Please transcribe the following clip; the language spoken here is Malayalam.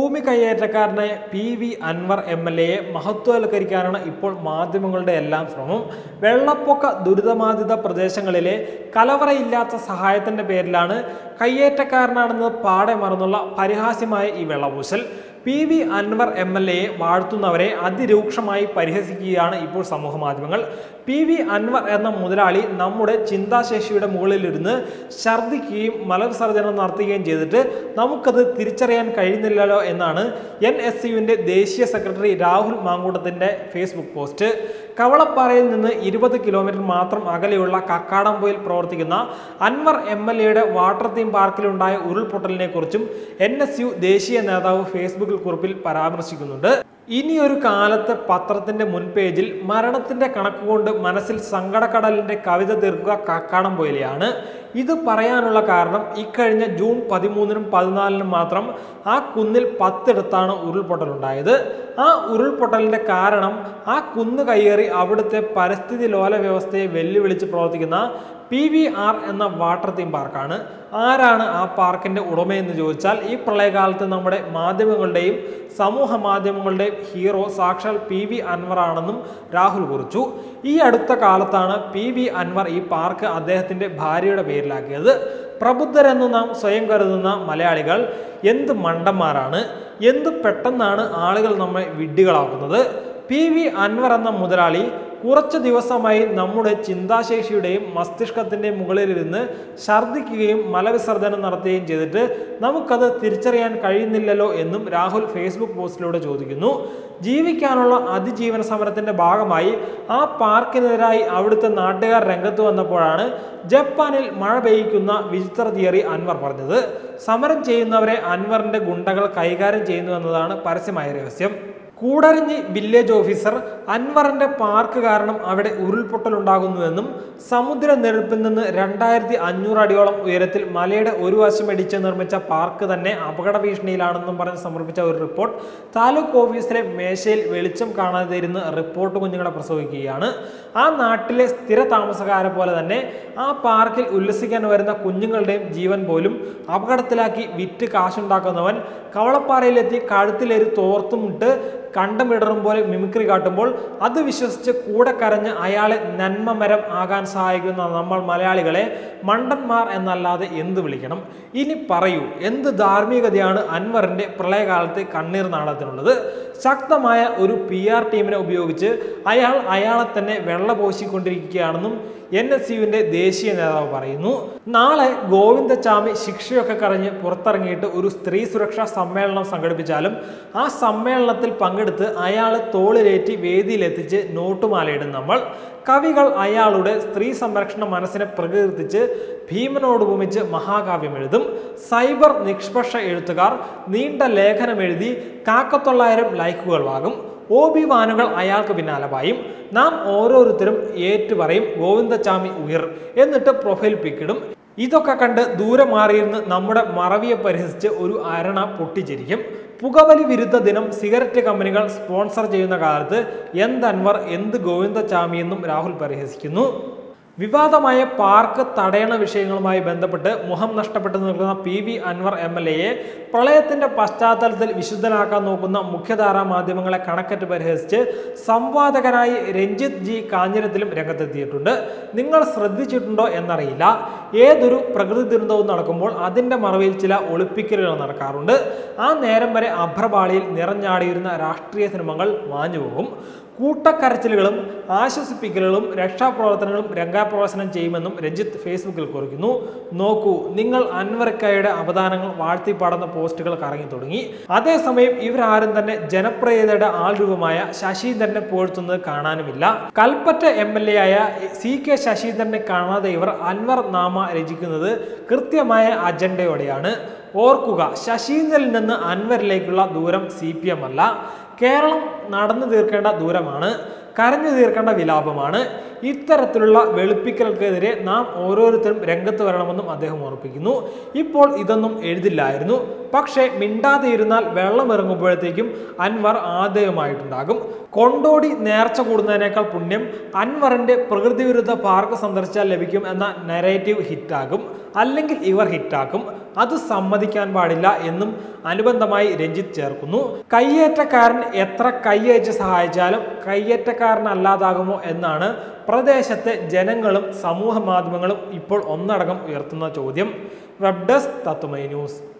ഭൂമി കയ്യേറ്റക്കാരനായ P V Anvar M L എയെ മഹത്വവൽക്കരിക്കാനാണ് ഇപ്പോൾ മാധ്യമങ്ങളുടെ എല്ലാം ശ്രമം വെള്ളപ്പൊക്ക ദുരിതബാധിത പ്രദേശങ്ങളിലെ കലവറയില്ലാത്ത സഹായത്തിന്റെ പേരിലാണ് കയ്യേറ്റക്കാരനാണെന്ന് പാടെ മറന്നുള്ള പരിഹാസ്യമായ ഈ വെള്ളപൂശൽ P V Anvar M L എയെ വാഴ്ത്തുന്നവരെ അതിരൂക്ഷമായി പരിഹസിക്കുകയാണ് ഇപ്പോൾ സമൂഹ മാധ്യമങ്ങൾ പി വി അൻവർ എന്ന മുതലാളി നമ്മുടെ ചിന്താശേഷിയുടെ മുകളിലിരുന്ന് ഛർദ്ദിക്കുകയും മലവിസർജനം നടത്തുകയും ചെയ്തിട്ട് നമുക്കത് തിരിച്ചറിയാൻ കഴിയുന്നില്ലല്ലോ എന്നാണ് എൻ എസ് യുവിൻ്റെ ദേശീയ സെക്രട്ടറി രാഹുൽ മാങ്കൂട്ടത്തിൻ്റെ ഫേസ്ബുക്ക് പോസ്റ്റ് കവളപ്പാറയിൽ നിന്ന് ഇരുപത് കിലോമീറ്റർ മാത്രം അകലെയുള്ള കക്കാടംപൊയിൽ പ്രവർത്തിക്കുന്ന അൻവർ എം എൽ എയുടെ വാട്ടർ തീം പാർക്കിലുണ്ടായ ഉരുൾപൊട്ടലിനെ കുറിച്ചും എൻ എസ് യു ദേശീയ നേതാവ് ഫേസ്ബുക്കിൽ കുറിപ്പിൽ പരാമർശിക്കുന്നുണ്ട് ഇനിയൊരു കാലത്ത് പത്രത്തിന്റെ മുൻപേജിൽ മരണത്തിന്റെ കണക്കുകൊണ്ട് മനസ്സിൽ സങ്കടക്കടലിന്റെ കവിത തീർക്കുക കക്കാടം പോലെയാണ് ഇത് പറയാനുള്ള കാരണം ഇക്കഴിഞ്ഞ ജൂൺ പതിമൂന്നിനും പതിനാലിനും മാത്രം ആ കുന്നിൽ പത്തിടത്താണ് ഉരുൾപൊട്ടലുണ്ടായത് ആ ഉരുൾപൊട്ടലിന്റെ കാരണം ആ കുന്ന് കയ്യേറി അവിടുത്തെ പരിസ്ഥിതി ലോല വ്യവസ്ഥയെ വെല്ലുവിളിച്ച് പ്രവർത്തിക്കുന്ന പി വി ആർ എന്ന വാട്ടർ തീം പാർക്കാണ് ആരാണ് ആ പാർക്കിന്റെ ഉടമയെന്ന് ചോദിച്ചാൽ ഈ പ്രളയകാലത്ത് നമ്മുടെ മാധ്യമങ്ങളുടെയും സമൂഹ മാധ്യമങ്ങളുടെയും ഹീറോ സാക്ഷാൽ പി വി അൻവർ ആണെന്നും രാഹുൽ കുറിച്ചു ഈ അടുത്ത കാലത്താണ് പി വി അൻവർ ഈ പാർക്ക് അദ്ദേഹത്തിന്റെ ഭാര്യയുടെ പേരിലാക്കിയത് പ്രബുദ്ധരെന്ന് നാം സ്വയം കരുതുന്ന മലയാളികൾ എന്ത് മണ്ടന്മാരാണ് എന്ത് പെട്ടെന്നാണ് ആളുകൾ നമ്മെ വിഡ്ഢികളാക്കുന്നത് പി വി അൻവർ എന്ന മുതലാളി കുറച്ച് ദിവസമായി നമ്മുടെ ചിന്താശേഷിയുടെയും മസ്തിഷ്കത്തിൻ്റെയും മുകളിലിരുന്ന് ഛർദ്ദിക്കുകയും മലവിസർജനം നടത്തുകയും ചെയ്തിട്ട് നമുക്കത് തിരിച്ചറിയാൻ കഴിയുന്നില്ലല്ലോ എന്നും രാഹുൽ ഫേസ്ബുക്ക് പോസ്റ്റിലൂടെ ചോദിക്കുന്നു ജീവിക്കാനുള്ള അതിജീവന സമരത്തിന്റെ ഭാഗമായി ആ പാർക്കിനെതിരായി അവിടുത്തെ നാട്ടുകാർ രംഗത്ത് വന്നപ്പോഴാണ് ജപ്പാനിൽ മഴ പെയ്യിക്കുന്ന വിചിത്ര തിയറി അൻവർ പറഞ്ഞത് സമരം ചെയ്യുന്നവരെ അൻവറിന്റെ ഗുണ്ടകൾ കൈകാര്യം ചെയ്യുന്നു എന്നതാണ് പരസ്യമായ രഹസ്യം കൂടരഞ്ഞി വില്ലേജ് ഓഫീസർ അൻവറിന്റെ പാർക്ക് കാരണം അവിടെ ഉരുൾപൊട്ടലുണ്ടാകുന്നുവെന്നും സമുദ്രനിരപ്പിൽ നിന്ന് രണ്ടായിരത്തി അഞ്ഞൂറ് അടിയോളം ഉയരത്തിൽ മലയുടെ ഒരു വശം ഇടിച്ച് നിർമ്മിച്ച പാർക്ക് തന്നെ അപകട ഭീഷണിയിലാണെന്നും പറഞ്ഞ് സമർപ്പിച്ച ഒരു റിപ്പോർട്ട് താലൂക്ക് ഓഫീസിലെ മേശയിൽ വെളിച്ചം കാണാതെ ഇരുന്ന് റിപ്പോർട്ട് കുഞ്ഞുങ്ങളെ പ്രസവിക്കുകയാണ് ആ നാട്ടിലെ സ്ഥിര താമസക്കാരെ പോലെ തന്നെ ആ പാർക്കിൽ ഉല്ലസിക്കാൻ വരുന്ന കുഞ്ഞുങ്ങളുടെയും ജീവൻ പോലും അപകടത്തിലാക്കി വിറ്റ് കാശുണ്ടാക്കുന്നവൻ കവളപ്പാറയിലെത്തി കഴുത്തിലേറി തോർത്തുമിട്ട് കണ്ടമിടറും പോലെ മിമിക്രി കാട്ടുമ്പോൾ അത് വിശ്വസിച്ച് കൂടെ കരഞ്ഞ് അയാളെ നന്മമരം ആകാൻ സഹായിക്കുന്ന നമ്മൾ മലയാളികളെ മണ്ടന്മാർ എന്നല്ലാതെ എന്ത് വിളിക്കണം ഇനി പറയൂ എന്ത് ധാർമ്മികതയാണ് അൻവറിന്റെ പ്രളയകാലത്തെ കണ്ണീർ നാടകത്തിനുള്ളത് ശക്തമായ ഒരു പി ആർ ടീമിനെ ഉപയോഗിച്ച് അയാൾ അയാളെ തന്നെ വെള്ള പോശിക്കൊണ്ടിരിക്കുകയാണെന്നും എൻ എസ് യുവിന്റെ ദേശീയ നേതാവ് പറയുന്നു നാളെ ഗോവിന്ദചാമി ശിക്ഷയൊക്കെ കറഞ്ഞ് പുറത്തിറങ്ങിയിട്ട് ഒരു സ്ത്രീ സുരക്ഷാ സമ്മേളനം സംഘടിപ്പിച്ചാലും ആ സമ്മേളനത്തിൽ പങ്കെടുത്ത് അയാളെ തോളിലേറ്റി വേദിയിലെത്തിച്ച് നോട്ടുമാലയിടും നമ്മൾ കവികൾ അയാളുടെ സ്ത്രീ സംരക്ഷണ മനസ്സിനെ പ്രകീർത്തിച്ച് ഭീമനോട് ഉപമിച്ച് മഹാകാവ്യം എഴുതും സൈബർ നിഷ്പക്ഷ എഴുത്തുകാർ നീണ്ട ലേഖനം എഴുതി കാക്കത്തൊള്ളായിരം ലൈക്കുകൾ വാങ്ങും ഒ ബി വാനുകൾ അയാൾക്ക് പിന്നാലെ പായും നാം ഓരോരുത്തരും ഏറ്റുപറയും ഗോവിന്ദചാമി ഉയർ എന്നിട്ട് പ്രൊഫൈൽ പിക്കിടും ഇതൊക്കെ കണ്ട് ദൂരെ മാറിയിരുന്ന് നമ്മുടെ മറവിയെ പരിഹസിച്ച് ഒരു അരണ പൊട്ടിച്ചിരിക്കും പുകവലി വിരുദ്ധ ദിനം സിഗരറ്റ് കമ്പനികൾ സ്പോൺസർ ചെയ്യുന്ന കാലത്ത് എന്ത് അൻവർ എന്ത് ഗോവിന്ദചാമി എന്നും രാഹുൽ പരിഹസിക്കുന്നു വിവാദമായ പാർക്ക് തടയണ വിഷയങ്ങളുമായി ബന്ധപ്പെട്ട് മുഖം നഷ്ടപ്പെട്ടു നിൽക്കുന്ന P V Anvar M L എയെ പ്രളയത്തിന്റെ പശ്ചാത്തലത്തിൽ വിശുദ്ധനാക്കാൻ നോക്കുന്ന മുഖ്യധാരാ മാധ്യമങ്ങളെ കണക്കറ്റ് പരിഹസിച്ച് സംവാദകനായി രഞ്ജിത്ത് ജി കാഞ്ഞിരത്തിലും രംഗത്തെത്തിയിട്ടുണ്ട് നിങ്ങൾ ശ്രദ്ധിച്ചിട്ടുണ്ടോ എന്നറിയില്ല ഏതൊരു പ്രകൃതി ദുരന്തവും നടക്കുമ്പോൾ അതിന്റെ മറവിൽ ചില ഒളിപ്പിക്കലുകൾ നടക്കാറുണ്ട് ആ നേരം വരെ അഭ്രപാളിയിൽ നിറഞ്ഞാടിയിരുന്ന രാഷ്ട്രീയ സിനിമകൾ മാഞ്ഞുപോകും കൂട്ടക്കരച്ചിലുകളും ആശ്വസിപ്പിക്കലുകളും രക്ഷാപ്രവർത്തനങ്ങളും രംഗാപ്രവേശനം ചെയ്യുമെന്നും രഞ്ജിത്ത് ഫേസ്ബുക്കിൽ കുറിക്കുന്നു നോക്കൂ നിങ്ങൾ അൻവരക്കായുടെ അവദാനങ്ങൾ വാഴ്ത്തിപ്പാടുന്ന പോസ്റ്റുകൾ കറങ്ങി തുടങ്ങി അതേസമയം ഇവരാരും തന്നെ ജനപ്രിയതയുടെ ആൾരൂപമായ ശശീന്ദ്രനെ പുകഴ്ത്തുന്നത് കാണാനുമില്ല കൽപ്പറ്റ എം എൽ എ ആയ സി കെ ശശീന്ദ്രനെ കാണാതെ ഇവർ അൻവർ നാമ രചിക്കുന്നത് കൃത്യമായ അജണ്ടയോടെയാണ് ഓർക്കുക ശശീന്ദ്രനിൽ നിന്ന് അൻവരിലേക്കുള്ള ദൂരം സി പി എം അല്ല കേരളം നടന്നു തീർക്കേണ്ട ദൂരമാണ് കരഞ്ഞു തീർക്കേണ്ട വിലാപമാണ് ഇത്തരത്തിലുള്ള വെളുപ്പിക്കൽക്കെതിരെ നാം ഓരോരുത്തരും രംഗത്ത് വരണമെന്നും അദ്ദേഹം ഓർപ്പിക്കുന്നു ഇപ്പോൾ ഇതൊന്നും എഴുതില്ലായിരുന്നു പക്ഷേ മിണ്ടാതെ ഇരുന്നാൽ വെള്ളം ഇറങ്ങുമ്പോഴത്തേക്കും അൻവർ ആദയമായിട്ടുണ്ടാകും കൊണ്ടോടി നേർച്ച കൂടുന്നതിനേക്കാൾ പുണ്യം അൻവറിന്റെ പ്രകൃതി വിരുദ്ധ പാർക്ക് സന്ദർശിച്ചാൽ ലഭിക്കും എന്ന നെറേറ്റീവ് ഹിറ്റാകും അല്ലെങ്കിൽ ഇവർ ഹിറ്റാക്കും അത് സമ്മതിക്കാൻ പാടില്ല എന്നും അനുബന്ധമായി രഞ്ജിത്ത് ചേർക്കുന്നു കയ്യേറ്റക്കാരൻ എത്ര കൈയയച്ച് സഹായിച്ചാലും കയ്യേറ്റക്കാരനല്ലാതാകുമോ എന്നാണ് പ്രദേശത്തെ ജനങ്ങളും സമൂഹ മാധ്യമങ്ങളും ഇപ്പോൾ ഒന്നടങ്കം ഉയർത്തുന്ന ചോദ്യം വെബ് ഡെസ്ക് തത്തുമൈ ന്യൂസ്